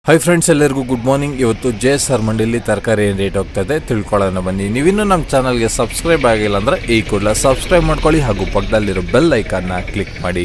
hi friends ಎಲ್ಲರಿಗೂ good morning ಇವತ್ತು J S R ಮಂಡಿಲಿ ತರಕಾರಿ ಏನು ರೇಟ್ ಹೋಗ್ತದೆ ತಿಳ್ಕೊಳ್ಳೋಣ ಬನ್ನಿ ನೀವಿನ್ನೂ ನಮ್ಮ ಚಾನಲ್ಗೆ ಸಬ್ಸ್ಕ್ರೈಬ್ ಆಗಿಲ್ಲ ಅಂದರೆ ಈ ಕೂಡಲೇ ಸಬ್ಸ್ಕ್ರೈಬ್ ಮಾಡ್ಕೊಳ್ಳಿ ಹಾಗೂ ಪಕ್ಕದಲ್ಲಿರೋ ಬೆಲ್ ಐಕಾನ್ನ ಕ್ಲಿಕ್ ಮಾಡಿ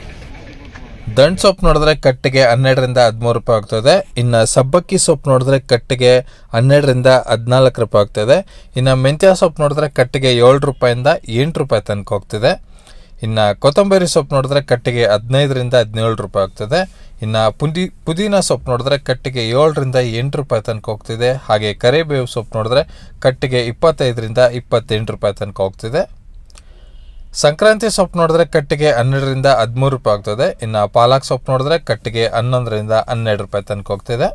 ದಂಡ್ ಸೊಪ್ಪು ನೋಡಿದ್ರೆ ಕಟ್ಟಿಗೆ ಹನ್ನೆರಡರಿಂದ ಹದಿಮೂರು ರೂಪಾಯಿ ಆಗ್ತದೆ ಇನ್ನು ಸಬ್ಬಕ್ಕಿ ಸೊಪ್ಪು ನೋಡಿದ್ರೆ ಕಟ್ಟಿಗೆ ಹನ್ನೆರಡರಿಂದ ಹದಿನಾಲ್ಕು ರೂಪಾಯಿ ಆಗ್ತದೆ ಇನ್ನು ಮೆಂತ್ಯ ಸೊಪ್ಪು ನೋಡಿದ್ರೆ ಕಟ್ಟಿಗೆ ಏಳು ರೂಪಾಯಿಂದ ಎಂಟು ರೂಪಾಯಿ ತನಕ ಹೋಗ್ತಿದೆ ಇನ್ನು ಕೊತ್ತಂಬರಿ ಸೊಪ್ಪು ನೋಡಿದ್ರೆ ಕಟ್ಟಿಗೆ ಹದಿನೈದರಿಂದ ಹದಿನೇಳು ರೂಪಾಯಿ ಆಗ್ತದೆ ಇನ್ನು ಪುದಿ ಪುದೀನ ಸೊಪ್ಪು ನೋಡಿದ್ರೆ ಕಟ್ಟಿಗೆ ಏಳರಿಂದ ಎಂಟು ರೂಪಾಯಿ ತನಕ ಹೋಗ್ತಿದೆ ಹಾಗೆ ಕರಿಬೇವು ಸೊಪ್ಪು ನೋಡಿದ್ರೆ ಕಟ್ಟಿಗೆ ಇಪ್ಪತ್ತೈದರಿಂದ ಇಪ್ಪತ್ತೆಂಟು ರೂಪಾಯಿ ತನಕ ಹೋಗ್ತಿದೆ ಸಂಕ್ರಾಂತಿ ಸೊಪ್ಪು ನೋಡಿದ್ರೆ ಕಟ್ಟಿಗೆ ಹನ್ನೆರಡರಿಂದ ಹದಿಮೂರು ರೂಪಾಯಿ ಆಗ್ತದೆ ಇನ್ನು ಪಾಲಕ್ ಸೊಪ್ಪು ನೋಡಿದ್ರೆ ಕಟ್ಟಿಗೆ ಹನ್ನೊಂದರಿಂದ ಹನ್ನೆರಡು ರೂಪಾಯಿ ತನಕ ಹೋಗ್ತಿದೆ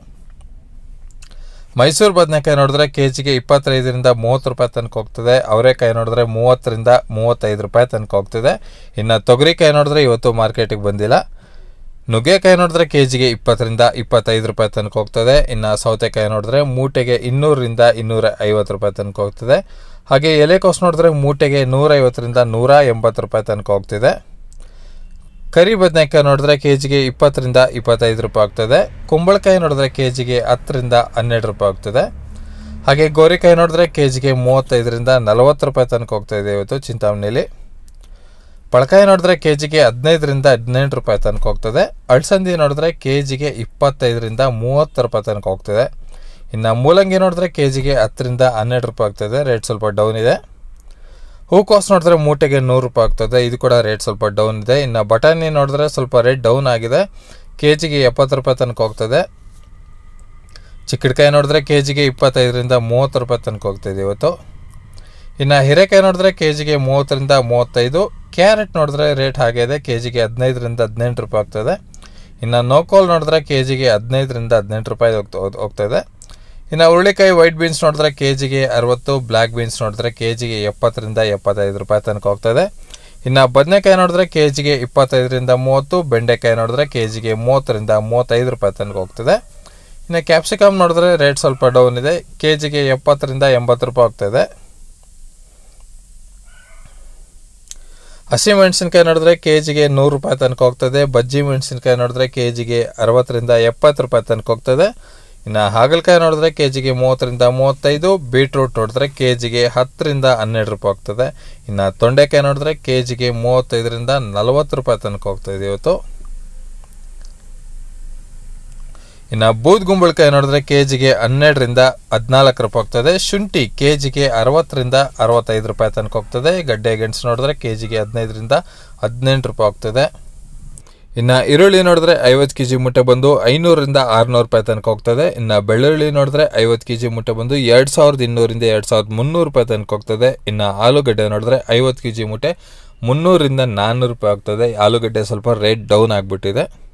ಮೈಸೂರು ಬದನೆಕಾಯಿ ನೋಡಿದ್ರೆ ಕೆ ಜಿಗೆ ಇಪ್ಪತ್ತೈದರಿಂದ ಮೂವತ್ತು ರೂಪಾಯಿ ತನಕ ಹೋಗ್ತದೆ ಅವರೆಕಾಯಿ ನೋಡಿದ್ರೆ ಮೂವತ್ತರಿಂದ ಮೂವತ್ತೈದು ರೂಪಾಯಿ ತನಕ ಹೋಗ್ತಿದೆ ಇನ್ನು ತೊಗರಿಕಾಯಿ ನೋಡಿದ್ರೆ ಇವತ್ತು ಮಾರ್ಕೆಟಿಗೆ ಬಂದಿಲ್ಲ ನುಗ್ಗೆಕಾಯಿ ನೋಡಿದ್ರೆ ಕೆ ಜಿಗೆ ಇಪ್ಪತ್ತರಿಂದ ಇಪ್ಪತ್ತೈದು ರೂಪಾಯಿ ತನಕ ಹೋಗ್ತದೆ ಇನ್ನು ಸೌತೆಕಾಯಿ ನೋಡಿದ್ರೆ ಮೂಟೆಗೆ ಇನ್ನೂರರಿಂದ ಇನ್ನೂರ ಐವತ್ತು ರೂಪಾಯಿ ತನಕ ಹೋಗ್ತದೆ ಹಾಗೆ ಎಲೆಕೋಸು ನೋಡಿದ್ರೆ ಮೂಟೆಗೆ ನೂರೈವತ್ತರಿಂದ ನೂರ ಎಂಬತ್ತು ರೂಪಾಯಿ ತನಕ ಹೋಗ್ತಿದೆ ಕರಿ ಬದನೆಕಾಯಿ ನೋಡಿದ್ರೆ ಕೆ ಜಿಗೆ ಇಪ್ಪತ್ತರಿಂದ ಇಪ್ಪತ್ತೈದು ರೂಪಾಯಿ ಆಗ್ತದೆ ಕುಂಬಳಕಾಯಿ ನೋಡಿದ್ರೆ ಕೆ ಜಿಗೆ ಹತ್ತರಿಂದ ಹನ್ನೆರಡು ರೂಪಾಯಿ ಆಗ್ತದೆ ಹಾಗೆ ಗೋರಿಕಾಯಿ ನೋಡಿದ್ರೆ ಕೆ ಜಿಗೆ ಮೂವತ್ತೈದರಿಂದ ನಲವತ್ತು ರೂಪಾಯಿ ತನಕ ಹೋಗ್ತಾ ಇದೆ ಇವತ್ತು ಚಿಂತಾಮಣಿಲಿ ಪಳಕಾಯಿ ನೋಡಿದ್ರೆ ಕೆ ಜಿಗೆ ಹದಿನೈದರಿಂದ ಹದಿನೆಂಟು ರೂಪಾಯಿ ತನಕ ಹೋಗ್ತದೆ ಅಳಸಂದಿ ನೋಡಿದ್ರೆ ಕೆ ಜಿಗೆ ಇಪ್ಪತ್ತೈದರಿಂದ ಮೂವತ್ತು ರೂಪಾಯಿ ತನಕ ಹೋಗ್ತದೆ ಇನ್ನು ಮೂಲಂಗಿ ನೋಡಿದ್ರೆ ಕೆ ಜಿಗೆ ಹತ್ತರಿಂದ ಹನ್ನೆರಡು ರೂಪಾಯಿ ಆಗ್ತದೆ ರೇಟ್ ಸ್ವಲ್ಪ ಡೌನ್ ಇದೆ ಹೂಕೋಸು ನೋಡಿದ್ರೆ ಮೂಟೆಗೆ ನೂರು ರೂಪಾಯಿ ಆಗ್ತದೆ ಇದು ಕೂಡ ರೇಟ್ ಸ್ವಲ್ಪ ಡೌನ್ ಇದೆ ಇನ್ನು ಬಟಾಣಿ ನೋಡಿದ್ರೆ ಸ್ವಲ್ಪ ರೇಟ್ ಡೌನ್ ಆಗಿದೆ ಕೆ ಜಿಗೆ ಎಪ್ಪತ್ತು ರೂಪಾಯಿ ತನಕ ಹೋಗ್ತದೆ ಚಿಕ್ಕಡ್ಕಾಯಿ ನೋಡಿದ್ರೆ ಕೆ ಜಿಗೆ ಇಪ್ಪತ್ತೈದರಿಂದ ಮೂವತ್ತು ರೂಪಾಯಿ ತನಕ ಹೋಗ್ತಿದೆ ಇವತ್ತು ಇನ್ನು ಹೀರೆಕಾಯಿ ನೋಡಿದ್ರೆ ಕೆ ಜಿಗೆ ಮೂವತ್ತರಿಂದ ಮೂವತ್ತೈದು ಕ್ಯಾರೆಟ್ ನೋಡಿದ್ರೆ ರೇಟ್ ಹಾಗೆ ಇದೆ ಕೆ ಜಿಗೆ ಹದಿನೈದರಿಂದ ಹದಿನೆಂಟು ರೂಪಾಯಿ ಆಗ್ತದೆ ಇನ್ನು ನೋಕೋಲ್ ನೋಡಿದ್ರೆ ಕೆ ಜಿಗೆ ಹದಿನೈದರಿಂದ ಹದಿನೆಂಟು ರೂಪಾಯಿ ಹೋಗ್ತಾ ಹೋಗ್ತಾಯಿದೆ ಇನ್ನು ಹುರುಳಿಕಾಯಿ ವೈಟ್ ಬೀನ್ಸ್ ನೋಡಿದ್ರೆ ಕೆ ಜಿಗೆ ಅರವತ್ತು ಬ್ಲ್ಯಾಕ್ ಬೀನ್ಸ್ ನೋಡಿದ್ರೆ ಕೆ ಜಿಗೆ ಎಪ್ಪತ್ತರಿಂದ ಎಪ್ಪತ್ತೈದು ರೂಪಾಯಿ ತನಕ ಹೋಗ್ತದೆ ಇನ್ನು ಬದನೆಕಾಯಿ ನೋಡಿದ್ರೆ ಕೆ ಜಿಗೆ ಇಪ್ಪತ್ತೈದರಿಂದ ಮೂವತ್ತು ಬೆಂಡೆಕಾಯಿ ನೋಡಿದ್ರೆ ಕೆ ಜಿಗೆ ಮೂವತ್ತರಿಂದ ಮೂವತ್ತೈದು ರೂಪಾಯಿ ತನಕ ಹೋಗ್ತದೆ ಇನ್ನು ಕ್ಯಾಪ್ಸಿಕಮ್ ನೋಡಿದ್ರೆ ರೇಟ್ ಸ್ವಲ್ಪ ಡೌನ್ ಇದೆ ಕೆ ಜಿಗೆ ಎಪ್ಪತ್ತರಿಂದ ಎಂಬತ್ತು ರೂಪಾಯಿ ಹೋಗ್ತಾಯಿದೆ ಹಸಿ ಮೆಣಸಿನ್ಕಾಯಿ ನೋಡಿದ್ರೆ ಕೆ ಜಿಗೆ ನೂರು ರೂಪಾಯಿ ತನಕ ಹೋಗ್ತದೆ ಬಜ್ಜಿ ಮೆಣಸಿನ್ಕಾಯಿ ನೋಡಿದ್ರೆ ಕೆ ಜಿಗೆ ಅರವತ್ತರಿಂದ ಎಪ್ಪತ್ತು ರೂಪಾಯಿ ತನಕ ಹೋಗ್ತದೆ ಇನ್ನು ಹಾಗಲಕಾಯಿ ನೋಡಿದ್ರೆ ಕೆ ಜಿಗೆ ಮೂವತ್ತರಿಂದ ಮೂವತ್ತೈದು ಬೀಟ್ರೂಟ್ ನೋಡಿದ್ರೆ ಕೆ ಜಿಗೆ ಹತ್ತರಿಂದ ಹನ್ನೆರಡು ರೂಪಾಯಿ ಹೋಗ್ತದೆ ಇನ್ನು ತೊಂಡೆಕಾಯಿ ನೋಡಿದ್ರೆ ಕೆ ಜಿಗೆ ಮೂವತ್ತೈದರಿಂದ ನಲವತ್ತು ರೂಪಾಯಿ ತನಕ ಹೋಗ್ತಾಯಿದೆ ಇವತ್ತು ಇನ್ನು ಬೂದ್ ಗುಂಬಳಕಾಯಿ ನೋಡಿದ್ರೆ ಕೆ ಜಿಗೆ ಹನ್ನೆರಡರಿಂದ ಹದಿನಾಲ್ಕು ರೂಪಾಯಿ ಹೋಗ್ತದೆ ಶುಂಠಿ ಕೆ ಜಿಗೆ ಅರವತ್ತರಿಂದ ಅರವತ್ತೈದು ರೂಪಾಯಿ ತನಕ ಹೋಗ್ತದೆ ಗಡ್ಡೆ ಗೆಣಸು ನೋಡಿದ್ರೆ ಕೆ ಜಿಗೆ ಹದಿನೈದರಿಂದ ಹದಿನೆಂಟು ರೂಪಾಯಿ ಹೋಗ್ತದೆ ಇನ್ನು ಈರುಳ್ಳಿ ನೋಡಿದ್ರೆ ಐವತ್ತು ಕೆ ಜಿ ಮುಟ್ಟೆ ಬಂದು ಐನೂರಿಂದ ಆರುನೂರು ರೂಪಾಯಿ ತನಕ ಹೋಗ್ತದೆ ಇನ್ನು ಬೆಳ್ಳುಳ್ಳಿ ನೋಡಿದ್ರೆ ಐವತ್ತು ಕೆ ಜಿ ಮುಟ್ಟೆ ಬಂದು ಎರಡು ಸಾವಿರದ ಇನ್ನೂರಿಂದ ಎರಡು ಸಾವಿರದ ಮುನ್ನೂರು ರೂಪಾಯಿ ತನಕ ಹೋಗ್ತದೆ ಇನ್ನು ಆಲೂಗಡ್ಡೆ ನೋಡಿದ್ರೆ ಐವತ್ತು ಕೆ ಜಿ ಮುಟ್ಟೆ ಮುನ್ನೂರಿಂದ ನಾನ್ನೂರು ರೂಪಾಯಿ ಆಗ್ತದೆ ಆಲೂಗಡ್ಡೆ ಸ್ವಲ್ಪ ರೇಟ್ ಡೌನ್ ಆಗಿಬಿಟ್ಟಿದೆ